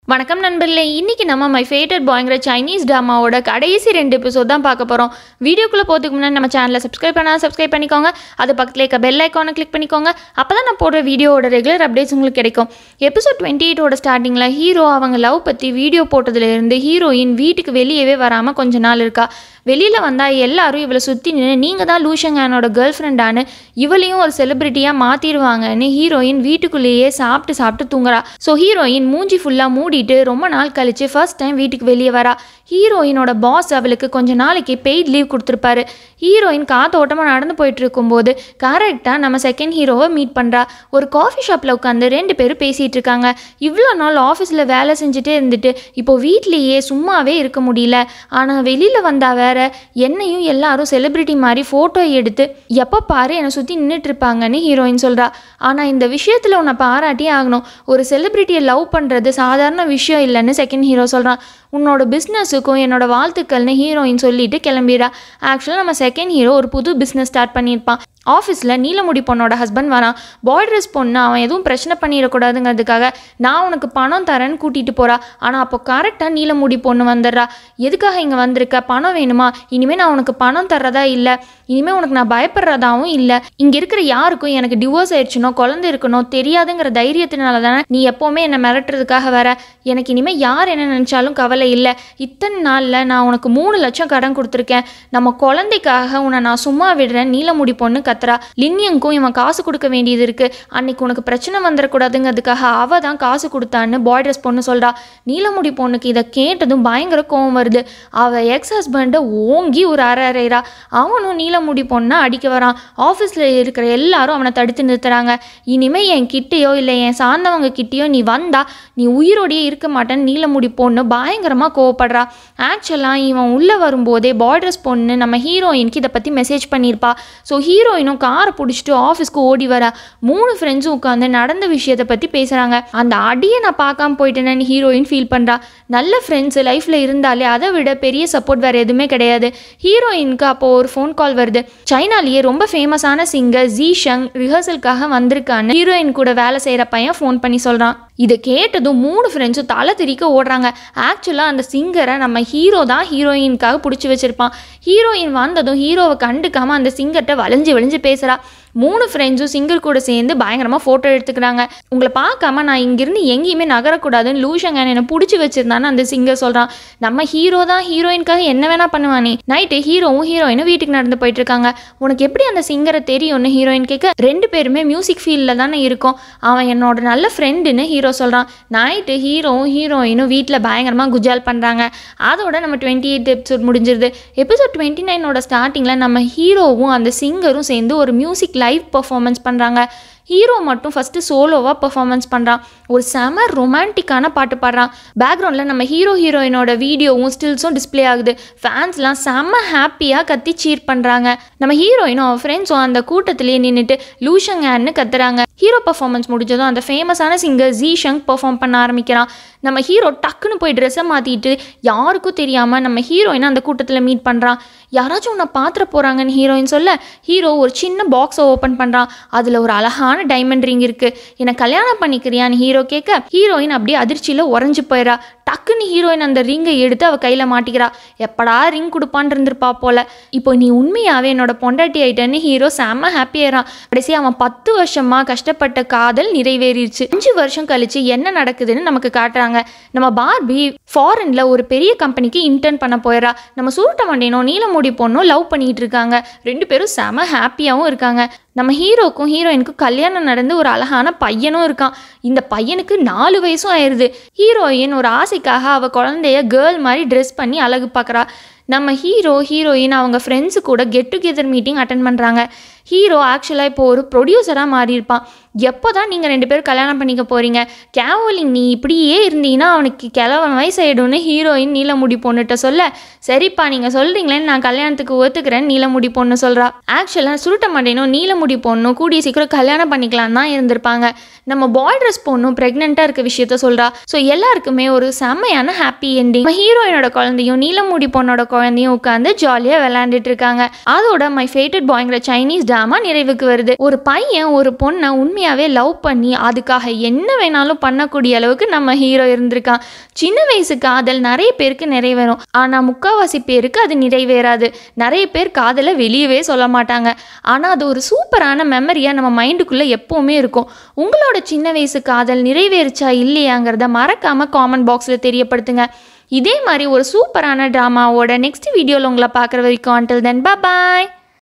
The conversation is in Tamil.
வணக்கம் நண்பர்களே இன்னைக்கு நம்ம மை ஃபேவரட் பாய்ங்கிற சைனீஸ் ட்ராமாவோட கடைசி ரெண்டு எபிசோட் தான் பார்க்க போகிறோம் வீடியோக்குள்ளே போகிறதுக்கு முன்னாடி நம்ம சேனலை சப்ஸ்கிரைப் பண்ணால் சப்ஸ்கிரைப் பண்ணிக்கோங்க அது பக்கத்தில் இருக்க பெல் ஐக்கானை கிளிக் பண்ணிக்கோங்க அப்போ தான் நான் போடுற வீடியோவோட ரெகுலர் அப்டேட்ஸ் உங்களுக்கு கிடைக்கும் எபிசோட் டுவெண்ட்டி எயிட்டோட ஸ்டார்டிங்கில் ஹீரோ அவங்க லவ் பற்றி வீடியோ போட்டதுலேருந்து ஹீரோயின் வீட்டுக்கு வெளியவே வராமல் கொஞ்ச நாள் இருக்கா வெளியில் வந்தால் எல்லாரும் இவளை சுற்றி நின்று நீங்கள் தான் லூஷங்கானோட கேர்ள் ஃப்ரெண்டானு இவளையும் ஒரு செலிபிரிட்டியாக மாற்றிடுவாங்கன்னு ஹீரோயின் வீட்டுக்குள்ளேயே சாப்பிட்டு சாப்பிட்டு தூங்குறா ஸோ ஹீரோயின் மூஞ்சி ஃபுல்லாக மூடிட்டு ரொம்ப நாள் கழிச்சு ஃபர்ஸ்ட் டைம் வீட்டுக்கு வெளியே வரா ஹீரோயினோட பாஸ் அவளுக்கு கொஞ்ச நாளைக்கு பெய்ட் லீவ் கொடுத்துருப்பாரு ஹீரோயின் காத்தோட்டமாக நடந்து போயிட்டு இருக்கும்போது கரெக்டாக நம்ம செகண்ட் ஹீரோவை மீட் பண்ணுறா ஒரு காஃபி ஷாப்பில் உட்காந்து ரெண்டு பேரும் பேசிகிட்டு இருக்காங்க இவ்வளோ நாள் ஆஃபீஸில் வேலை செஞ்சுட்டே இருந்துட்டு இப்போ வீட்லேயே சும்மாவே இருக்க முடியல ஆனால் வெளியில் வந்தா வேற என்னையும் எல்லாரும் செலிபிரிட்டி மாதிரி ஃபோட்டோ எடுத்து எப்போ பாரு என்னை சுற்றி நின்றுட்டு இருப்பாங்கன்னு ஹீரோயின் சொல்கிறா ஆனால் இந்த விஷயத்தில் உன்னை பாராட்டி ஆகணும் ஒரு செலிபிரிட்டியை லவ் பண்ணுறது சாதாரண விஷயம் இல்லைன்னு செகண்ட் ஹீரோ சொல்கிறான் உன்னோட பிஸ்னஸுக்கும் என்னோட வாழ்த்துக்கள்னு ஹீரோயின் சொல்லிட்டு கிளம்பிடுறா ஆக்சுவலாக நம்ம செகண்ட் ஹீரோ ஒரு புது பிஸ்னஸ் ஸ்டார்ட் பண்ணியிருப்பான் ஆஃபீஸில் நீலமுடி பொண்ணோட ஹஸ்பண்ட் வரான் பாய் ட்ரெஸ் பொண்ணு அவன் எதுவும் பிரச்சனை பண்ணிடக்கூடாதுங்கிறதுக்காக நான் உனக்கு பணம் தரேன்னு கூட்டிகிட்டு போகிறா ஆனால் அப்போ கரெக்டாக நீலமுடி பொண்ணு வந்துடுறா எதுக்காக இங்கே வந்திருக்க பணம் வேணுமா இனிமேல் நான் உனக்கு பணம் தர்றதா இல்லை இனிமேல் உனக்கு நான் பயப்படுறதாவும் இல்லை இங்கே இருக்கிற யாருக்கும் எனக்கு டிவோர்ஸ் ஆயிடுச்சுனோ குழந்தை இருக்கணும் தெரியாதுங்கிற தைரியத்தினால தானே நீ எப்போவுமே என்னை மிரட்டுறதுக்காக வர எனக்கு இனிமேல் யார் என்ன நினச்சாலும் கவலை இல்லை இத்தனை நாளில் நான் உனக்கு மூணு லட்சம் கடன் கொடுத்துருக்கேன் நம்ம குழந்தைக்காக உன்னை நான் சும்மா விடுறேன் நீலமுடி பொண்ணு கத்துறா லின்னியங்கும் இவன் காசு கொடுக்க வேண்டியது இருக்கு அன்னைக்கு உனக்கு பிரச்சனை வந்துடக்கூடாதுங்கிறதுக்காக அவ தான் காசு கொடுத்தான்னு பாய் ட்ரெஸ் பொண்ணு சொல்றா நீலமுடி பொண்ணுக்கு இதை கேட்டதும் பயங்கர கோவம் வருது அவ எக்ஸ் ஹஸ்பண்டை ஓங்கி ஒரு அரை அரைறா அவனும் நீலமுடி பொண்ணை அடிக்க வரான் ஆஃபீஸில் இருக்கிற எல்லாரும் அவனை தடுத்து நிறுத்துறாங்க இனிமே என் கிட்டேயோ இல்லை என் சார்ந்தவங்க கிட்டேயோ நீ வந்தா நீ உயிரோடையே இருக்க மாட்டேன்னு நீலமுடி பொண்ணு பயங்கரமாக கோவப்படுறா ஆக்சுவலாக இவன் உள்ளே வரும்போதே பார்டர்ஸ் பொண்ணு நம்ம ஹீரோயினுக்கு இதை பற்றி மெசேஜ் பண்ணியிருப்பா ஸோ ஹீரோயினும் காரை பிடிச்சிட்டு ஆஃபீஸ்க்கு ஓடி வரா மூணு ஃப்ரெண்ட்ஸும் உட்காந்து நடந்த விஷயத்தை பற்றி பேசுகிறாங்க அந்த அடியை நான் பார்க்காம போயிட்டேன்னு ஹீரோயின் ஃபீல் பண்ணுறா நல்ல ஃப்ரெண்ட்ஸ் லைஃப்பில் இருந்தாலே அதை விட பெரிய சப்போர்ட் வேறு எதுவுமே கிடையாது ஹீரோயினுக்கு அப்போது ஒரு ஃபோன் கால் வருது சைனாலேயே ரொம்ப ஃபேமஸான சிங்கர் ஜி ஷங் ரிஹர்சலுக்காக வந்திருக்கான்னு ஹீரோயின் கூட வேலை செய்கிற பையன் ஃபோன் பண்ணி சொல்கிறான் இதை கேட்டதும் மூணு ஃப்ரெண்ட்ஸும் தலை திரிக்க ஓடுறாங்க ஆக்சுவலாக அந்த சிங்கரை நம்ம ஹீரோ தான் ஹீரோயினுக்காக பிடிச்சி வச்சிருப்பான் ஹீரோயின் வந்ததும் ஹீரோவை கண்டுக்காம அந்த சிங்கர்கிட்ட வளைஞ்சு வளைஞ்சு பேசுகிறா மூணு ஃப்ரெண்ட்ஸும் சிங்கர் கூட சேர்ந்து பயங்கரமாக ஃபோட்டோ எடுத்துக்கிறாங்க உங்களை பார்க்காம நான் இங்கிருந்து எங்கேயுமே நகரக்கூடாதுன்னு லூஷங்க என்னை பிடிச்சி வச்சிருந்தான்னு அந்த சிங்கர் சொல்கிறான் நம்ம ஹீரோ தான் ஹீரோயினுக்காக என்ன வேணா பண்ணுவானே நைட்டு ஹீரோவும் ஹீரோயினும் வீட்டுக்கு நடந்து போயிட்டு இருக்காங்க உனக்கு எப்படி அந்த சிங்கரை தெரியும்னு ஹீரோயின் கேட்க ரெண்டு பேருமே மியூசிக் ஃபீல்டில் தானே இருக்கோம் அவன் என்னோட நல்ல ஃப்ரெண்டுன்னு ஹீரோ சொல்கிறான் நைட்டு ஹீரோவும் ஹீரோயினும் வீட்டில் பயங்கரமாக குஜால் பண்ணுறாங்க அதோட நம்ம டுவெண்ட்டி எயிட் எபிசோட் முடிஞ்சிருது எபிசோட் டுவெண்ட்டி நைனோட ஸ்டார்டிங்கில் நம்ம ஹீரோவும் அந்த சிங்கரும் சேர்ந்து ஒரு மியூசிக் லைவ் பர்ஃபார்மன்ஸ் பண்ணுறாங்க ஹீரோ மட்டும் ஃபஸ்ட்டு சோலோவாக பர்ஃபார்மன்ஸ் பண்ணுறான் ஒரு செம ரொமான்டிக்கான பாட்டு பாடுறான் பேக்ரவுண்டில் நம்ம ஹீரோ ஹீரோயினோட வீடியோவும் ஸ்டில்ஸும் டிஸ்ப்ளே ஆகுது ஃபேன்ஸ்லாம் செம்ம ஹாப்பியாக கத்தி சீர் பண்ணுறாங்க நம்ம ஹீரோயினும் அவன் ஃப்ரெண்ட்ஸும் அந்த கூட்டத்திலேயே நின்றுட்டு லூஷங்கன்னு கத்துறாங்க ஹீரோ பர்ஃபார்மன்ஸ் முடிஞ்சதும் அந்த ஃபேமஸான சிங்கர் ஜி ஷங் பர்ஃபார்ம் பண்ண ஆரம்பிக்கிறான் நம்ம ஹீரோ டக்குன்னு போய் ட்ரெஸ்ஸை மாற்றிட்டு யாருக்கும் தெரியாமல் நம்ம ஹீரோயினை அந்த கூட்டத்தில் மீட் பண்ணுறான் யாராச்சும் உன்னை பாத்திர போகிறாங்கன்னு ஹீரோயின் சொல்ல ஹீரோ ஒரு சின்ன பாக்ஸை ஓப்பன் பண்ணுறான் அதில் ஒரு அழகான டைமண்ட் ரிங் இருக்குது என்னை கல்யாணம் பண்ணிக்கிறியான்னு ஹீரோ கேட்க ஹீரோயின் அப்படியே அதிர்ச்சியில் உறைஞ்சு போயிடா டக்குன்னு ஹீரோயின் அந்த ரிங்கை எடுத்து அவள் கையில் மாட்டிக்கிறா எப்படா ரிங் கொடுப்பான்னு இருந்திருப்பா போல இப்போ நீ உண்மையாகவே என்னோட பொண்டாட்டி ஆயிட்டேன்னு ஹீரோ செம்ம ஹாப்பியாகிறான் கடைசி அவன் பத்து வருஷமாக கஷ்டப்பட்ட காதல் நிறைவேறிடுச்சு அஞ்சு வருஷம் கழிச்சு என்ன நடக்குதுன்னு நமக்கு காட்டுறாங்க நம்ம பார்பி ஃபாரின்ல ஒரு பெரிய கம்பெனிக்கு இன்டர்ன் பண்ண போயிடறா நம்ம சுருட்ட மண்டியனும் நீலமுடி பொண்ணும் லவ் பண்ணிட்டு இருக்காங்க ரெண்டு பேரும் செம ஹாப்பியாகவும் இருக்காங்க நம்ம ஹீரோக்கும் ஹீரோயினுக்கும் கல்யாணம் நடந்து ஒரு அழகான பையனும் இருக்கான் இந்த பையனுக்கு நாலு வயசும் ஆயிடுது ஹீரோயின் ஒரு ஆசைக்காக அவள் குழந்தைய கேர்ள் மாதிரி ட்ரெஸ் பண்ணி அழகு பார்க்குறா நம்ம ஹீரோ ஹீரோயின் அவங்க ஃப்ரெண்ட்ஸு கூட கெட் டுகெதர் மீட்டிங் அட்டன் பண்ணுறாங்க ஹீரோ ஆக்சுவலாக இப்போ ஒரு ப்ரொடியூசராக மாறியிருப்பான் எப்போ தான் நீங்கள் ரெண்டு பேரும் கல்யாணம் பண்ணிக்க போகிறீங்க கேவலிங் நீ இப்படியே இருந்தீங்கன்னா அவனுக்கு கிழவன் வயசாயிடும்னு ஹீரோயின் நீலமுடி பொண்ணுகிட்ட சொல்ல சரிப்பா நீங்கள் சொல்கிறீங்களேன்னு நான் கல்யாணத்துக்கு ஒத்துக்கிறேன் நீலமுடி பொண்ணு சொல்கிறா ஆக்சுவலாக சுருட்ட மாட்டேனும் நீலமுடி பொண்ணும் கூடிய சீக்கிரம் கல்யாணம் பண்ணிக்கலாம் தான் இருந்திருப்பாங்க நம்ம பாய் ட்ரெஸ் பொண்ணும் ப்ரெக்னெண்ட்டாக இருக்க விஷயத்த சொல்கிறா ஸோ எல்லாருக்குமே ஒரு செம்மையான ஹாப்பி எண்டிங் ஹீரோயினோட குழந்தையும் நீலமுடி பொண்ணோட குழந்தையும் உட்காந்து ஜாலியாக விளையாண்டுட்டு இருக்காங்க அதோட மை ஃபேவரட் பாய்ங்கிற சைனீஸ் ட்ராமா நிறைவுக்கு வருது ஒரு பையன் ஒரு பொண்ணை உண்மையாகவே லவ் பண்ணி அதுக்காக என்ன வேணாலும் பண்ணக்கூடிய அளவுக்கு நம்ம ஹீரோ இருந்திருக்கான் சின்ன வயசு காதல் நிறைய பேருக்கு நிறைவேறும் ஆனால் முக்கால்வாசி பேருக்கு அது நிறைவேறாது நிறைய பேர் காதலை வெளியவே சொல்ல மாட்டாங்க ஆனால் அது ஒரு சூப்பரான மெமரியாக நம்ம மைண்டுக்குள்ளே எப்போவுமே இருக்கும் உங்களோட சின்ன வயசு காதல் நிறைவேறுச்சா இல்லையாங்கிறத மறக்காமல் காமெண்ட் பாக்ஸில் தெரியப்படுத்துங்க இதே மாதிரி ஒரு சூப்பரான ட்ராமாவோட நெக்ஸ்ட் வீடியோவில் உங்களை பார்க்குற வரைக்கும் அன்டில் தென் பாய்